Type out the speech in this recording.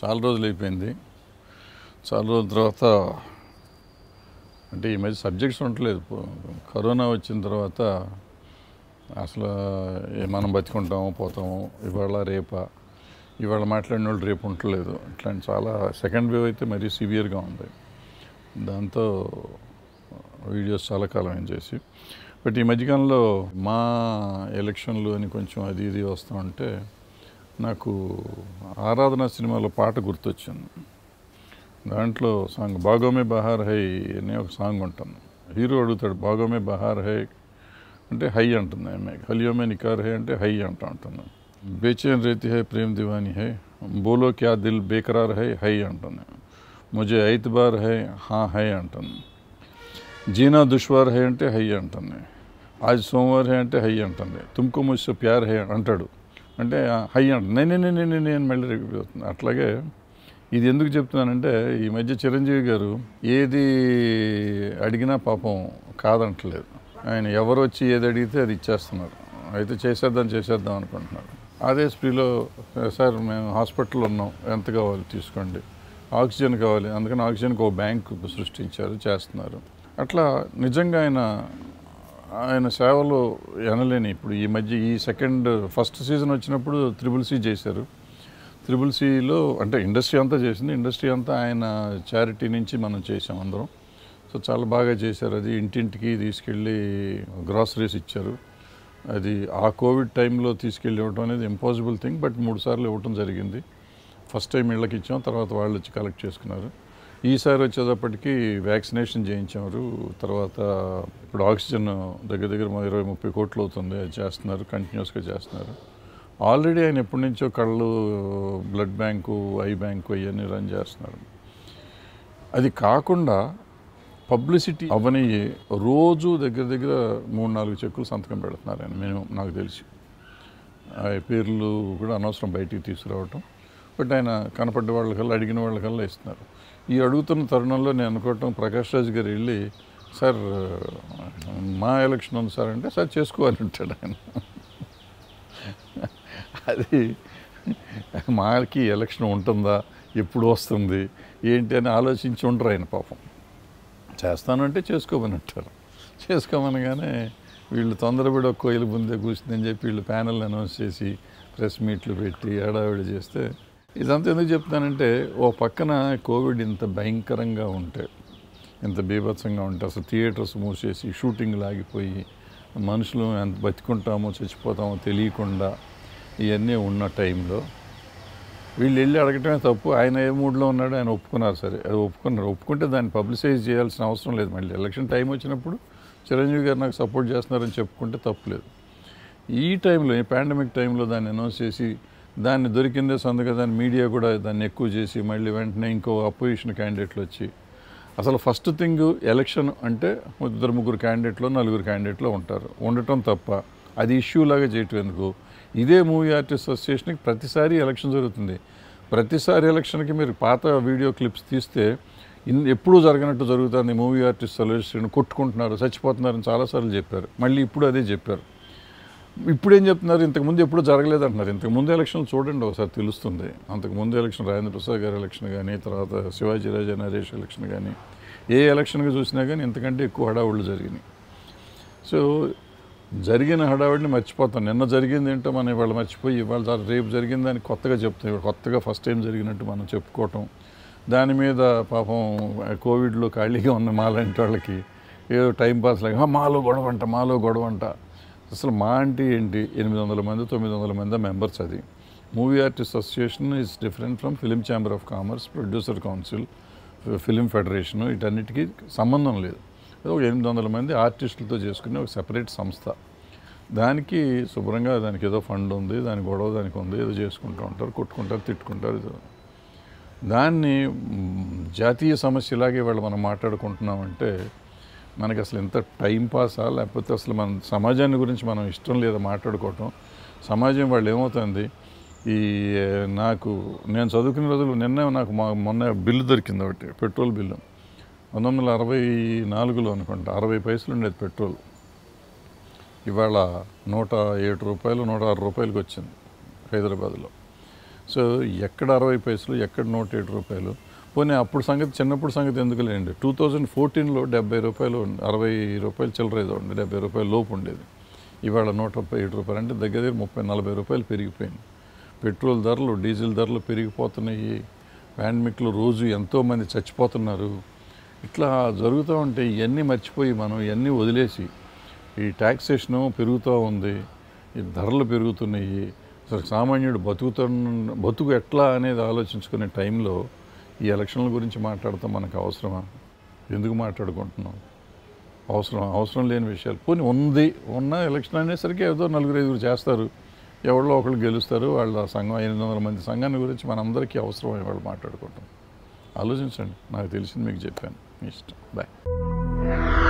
చాలా రోజులు అయిపోయింది చాలా రోజుల తర్వాత అంటే ఈ మధ్య సబ్జెక్ట్స్ ఉండట్లేదు పో- కరోనా వచ్చిన తర్వాత అసలు ఏ మనం బతికుంటాము పోతాము ఇవాళ రేపా ఇవాళ మాట్లాడిన వాళ్ళు రేపు ఉండట్లేదు ఇట్లాంటి చాలా సెకండ్ వేవ్ అయితే మరీ సివియర్గా ఉంది దాంతో వీడియోస్ చాలా కాలం ఏం చేసి బట్ ఈ మధ్యకాలంలో మా ఎలక్షన్లు అని కొంచెం అది ఇది వస్తూ ఉంటే నాకు ఆరాధన సినిమాలో పాట గుర్తొచ్చింది దాంట్లో సాంగ్ బాగోమే బహార్ హై అనే ఒక సాంగ్ ఉంటుంది హీరో అడుగుతాడు బాగోమే బహార్ హై అంటే హై అంటుంది ఆమె హలియోమే నికార్ హై అంటే హై అంటూ ఉంటుంది బేచేన్ రేతి హై ప్రేమ్ దివాని హై బోలో క్యా దిల్ బేకరార్ హై హై అంటుంది ముజే ఐత్బార్ హై హా హై అంటుంది జీనా దుష్వార్ హై అంటే హై అంటుంది ఆజ్ సోమవార్ హై అంటే హై అంటుంది తుమ్కో ముస్సు ప్యార్ హై అంటాడు అంటే ఆ, హై అంట నేనే నేనే నేనే అని మళ్ళీ రిపీట్ అవుతుంది అట్లాగే ఇది ఎందుకు చెప్తున్నానంటే ఈ మధ్య చిరంజీవి గారు ఏది అడిగినా పాపం కాదంటలేదు ఆయన ఎవరు వచ్చి ఏది అడిగితే అది ఇచ్చేస్తున్నారు అయితే చేసేద్దాం చేసేద్దాం అనుకుంటున్నారు అదే స్పీలో సార్ మేము హాస్పిటల్లో ఉన్నాం ఎంత కావాలి తీసుకోండి ఆక్సిజన్ కావాలి అందుకని ఆక్సిజన్కి ఒక బ్యాంక్ సృష్టించారు చేస్తున్నారు అట్లా నిజంగా ఆయన ఆయన సేవలు ఎనలేని ఇప్పుడు ఈ మధ్య ఈ సెకండ్ ఫస్ట్ సీజన్ వచ్చినప్పుడు త్రిబుల్ సి చేశారు త్రిబుల్ సిలో అంటే ఇండస్ట్రీ అంతా చేసింది ఇండస్ట్రీ అంతా ఆయన చారిటీ నుంచి మనం చేసాం అందరం సో చాలా బాగా చేశారు అది ఇంటింటికి తీసుకెళ్ళి గ్రాసరీస్ ఇచ్చారు అది ఆ కోవిడ్ టైంలో తీసుకెళ్ళి ఇవ్వడం అనేది ఇంపాసిబుల్ థింగ్ బట్ మూడు సార్లు ఇవ్వటం జరిగింది ఫస్ట్ టైం ఇళ్ళకి ఇచ్చాం తర్వాత వాళ్ళు వచ్చి కలెక్ట్ చేసుకున్నారు ఈసారి వచ్చేటప్పటికి వ్యాక్సినేషన్ చేయించారు తర్వాత ఇప్పుడు ఆక్సిజన్ దగ్గర దగ్గర మా ఇరవై ముప్పై కోట్లు అవుతుంది అది చేస్తున్నారు కంటిన్యూస్గా చేస్తున్నారు ఆల్రెడీ ఆయన ఎప్పటి నుంచో కళ్ళు బ్లడ్ బ్యాంకు ఐ బ్యాంకు అవన్నీ రన్ చేస్తున్నారు అది కాకుండా పబ్లిసిటీ అవనయ్యి రోజు దగ్గర దగ్గర మూడు నాలుగు చెక్కులు సంతకం పెడుతున్నారు ఆయన మినిమం నాకు తెలిసి ఆ పేర్లు కూడా అనవసరం బయటికి తీసుకురావటం బట్ ఆయన కనపడ్డ వాళ్ళకల్లా అడిగిన వాళ్ళకల్లా ఇస్తున్నారు ఈ అడుగుతున్న తరుణంలో నేను అనుకోవటం ప్రకాష్ రాజ్ గారు వెళ్ళి సార్ మా ఎలక్షన్ ఉంది సార్ అంటే సార్ చేసుకోవాలి అంటాడు ఆయన అది మాకి ఎలక్షన్ ఉంటుందా ఎప్పుడు వస్తుంది ఏంటి అని ఆలోచించి ఉండరు ఆయన పాపం చేస్తానంటే చేసుకోమని అంటారు చేసుకోమనగానే వీళ్ళు తొందరపడి ఒక కోయిల ముందే కూర్చుందని చెప్పి వీళ్ళు ప్యానల్ అనౌన్స్ చేసి ప్రెస్ మీట్లు పెట్టి హడావిడి చేస్తే ఇదంతా ఎందుకు చెప్తానంటే ఓ పక్కన కోవిడ్ ఇంత భయంకరంగా ఉంటే ఇంత బీభత్సంగా ఉంటే అసలు థియేటర్స్ మూసేసి షూటింగ్లు ఆగిపోయి మనుషులు ఎంత బతికుంటామో చచ్చిపోతామో తెలియకుండా ఇవన్నీ ఉన్న టైంలో వీళ్ళు వెళ్ళి అడగటమే తప్పు ఆయన ఏ మూడ్లో ఉన్నాడో ఆయన ఒప్పుకున్నారు సరే అది ఒప్పుకున్నారు ఒప్పుకుంటే దాన్ని పబ్లిసైజ్ చేయాల్సిన అవసరం లేదు మళ్ళీ ఎలక్షన్ టైం వచ్చినప్పుడు చిరంజీవి గారు నాకు సపోర్ట్ చేస్తున్నారని చెప్పుకుంటే తప్పులేదు ఈ టైంలో ఈ పాండమిక్ టైంలో దాన్ని అనౌన్స్ చేసి దాన్ని దొరికిందే సొంతగా దాన్ని మీడియా కూడా దాన్ని ఎక్కువ చేసి మళ్ళీ వెంటనే ఇంకో అపోజిషన్ క్యాండిడేట్లు వచ్చి అసలు ఫస్ట్ థింగ్ ఎలక్షన్ అంటే ఇద్దరు ముగ్గురు క్యాండిడేట్లో నలుగురు క్యాండిడేట్లో ఉంటారు ఉండటం తప్ప అది ఇష్యూ లాగా చేయటం ఎందుకు ఇదే మూవీ ఆర్టిస్ట్ అసోసియేషన్కి ప్రతిసారి ఎలక్షన్ జరుగుతుంది ప్రతిసారి ఎలక్షన్కి మీరు పాత వీడియో క్లిప్స్ తీస్తే ఇన్ ఎప్పుడూ జరగనట్టు జరుగుతుంది మూవీ ఆర్టిస్ట్ అసోసియేషన్ కొట్టుకుంటున్నారు చచ్చిపోతున్నారని చాలాసార్లు చెప్పారు మళ్ళీ ఇప్పుడు అదే చెప్పారు ఇప్పుడు ఏం చెప్తున్నారు ఇంతకుముందు ఎప్పుడు జరగలేదు అంటున్నారు ఇంతకుముందు ఎలక్షన్ చూడండి ఒకసారి తెలుస్తుంది అంతకుముందు ఎలక్షన్ రాజేంద్ర ప్రసాద్ గారి ఎలక్షన్ కానీ తర్వాత శివాజీ రాజా నరేష్ ఎలక్షన్ కానీ ఏ ఎలక్షన్గా చూసినా కానీ ఇంతకంటే ఎక్కువ హడావుళ్ళు జరిగినాయి సో జరిగిన హడావిడిని మర్చిపోతాం నిన్న జరిగింది ఏంటో మనం ఇవాళ మర్చిపోయి ఇవాళ జర- రేపు జరిగింది దాన్ని కొత్తగా చెప్తాం ఇవాళ కొత్తగా ఫస్ట్ టైం జరిగినట్టు మనం చెప్పుకోవటం దాని మీద పాపం కోవిడ్లో ఖాళీగా ఉన్న మాలాంటి వాళ్ళకి ఏదో టైం పాస్ లాగా "ఆ, మాలో గొడవ అంట మాలో గొడవ అంట అసలు మా అంటే ఏంటి ఎనిమిది వందల మంది తొమ్మిది వందల మంది మెంబర్స్ అది movie artist association is different from film chamber of commerce producer council film federation వీటన్నిటికీ సంబంధం లేదు ఏదో ఒక ఎనిమిది వందల మంది ఆర్టిస్టులతో చేసుకునే ఒక సెపరేట్ సంస్థ దానికి శుభ్రంగా దానికి ఏదో ఫండ్ ఉంది దాని గొడవ దానికి ఉంది ఏదో చేసుకుంటూ ఉంటారు కొట్టుకుంటారు తిట్టుకుంటారు ఏదో. దాన్ని మ్, జాతీయ సమస్యలాగే వాళ్ళు మనం మాట్లాడుకుంటున్నామంటే మనకి అసలు ఎంత టైం పాసా లేకపోతే అసలు మన సమాజాన్ని గురించి మనం ఇష్టం లేదా మాట్లాడుకోవటం సమాజం వాళ్ళు ఏమవుతుంది ఈ ఏ, నాకు నేను చదువుకునే రోజులు నిన్న నాకు మా మొన్న బిల్లు దొరికింది ఒకటి పెట్రోల్ బిల్లు పంతొమ్మిది వందల అరవై నాలుగులో అనుకుంటా అరవై పైసలు ఉండేది పెట్రోల్ ఇవాళ నూట ఏడు రూపాయలు నూట ఆరు రూపాయలకి వచ్చింది హైదరాబాద్లో సో ఎక్కడ అరవై పైసలు ఎక్కడ నూట ఏడు రూపాయలు పోనీ అప్పుడు సంగతి చిన్నప్పుడు సంగతి ఎందుకులేండి టూ థౌజండ్ ఫోర్టీన్లో డెబ్బై రూపాయలు ఉంది. అరవై రూపాయలు చిల్లర ఏదో ఉండి డెబ్బై రూపాయలు లోపు ఉండేది ఇవాళ నూట ముప్పై ఏడు రూపాయలు అంటే దగ్గర దగ్గర ముప్పై నలభై రూపాయలు పెరిగిపోయింది పెట్రోల్ ధరలు డీజిల్ ధరలు పెరిగిపోతున్నాయి పాండమిక్లో రోజు ఎంతోమంది చచ్చిపోతున్నారు ఇట్లా జరుగుతూ ఉంటే ఇవన్నీ మర్చిపోయి మనం ఇవన్నీ వదిలేసి ఈ ట్యాక్సేషను పెరుగుతూ ఉంది ఈ ధరలు పెరుగుతున్నాయి అసలు సామాన్యుడు బతుకుతున్న బతుకు ఎట్లా అనేది ఆలోచించుకునే టైంలో ఈ ఎలక్షన్ల గురించి మాట్లాడతాం మనకు అవసరమా ఎందుకు మాట్లాడుకుంటున్నాం అవసరం అవసరం లేని విషయాలు పోనీ ఉంది ఉన్న ఎలక్షన్ అనేసరికి ఏదో నలుగురు ఐదుగురు చేస్తారు ఎవరిలో ఒకళ్ళు గెలుస్తారు వాళ్ళ సంఘం ఎనిమిది వందల మంది సంఘాన్ని గురించి మనందరికీ అవసరం వాళ్ళు మాట్లాడుకుంటాం ఆలోచించండి నాకు తెలిసింది మీకు చెప్పాను మీ ఇష్టం బాయ్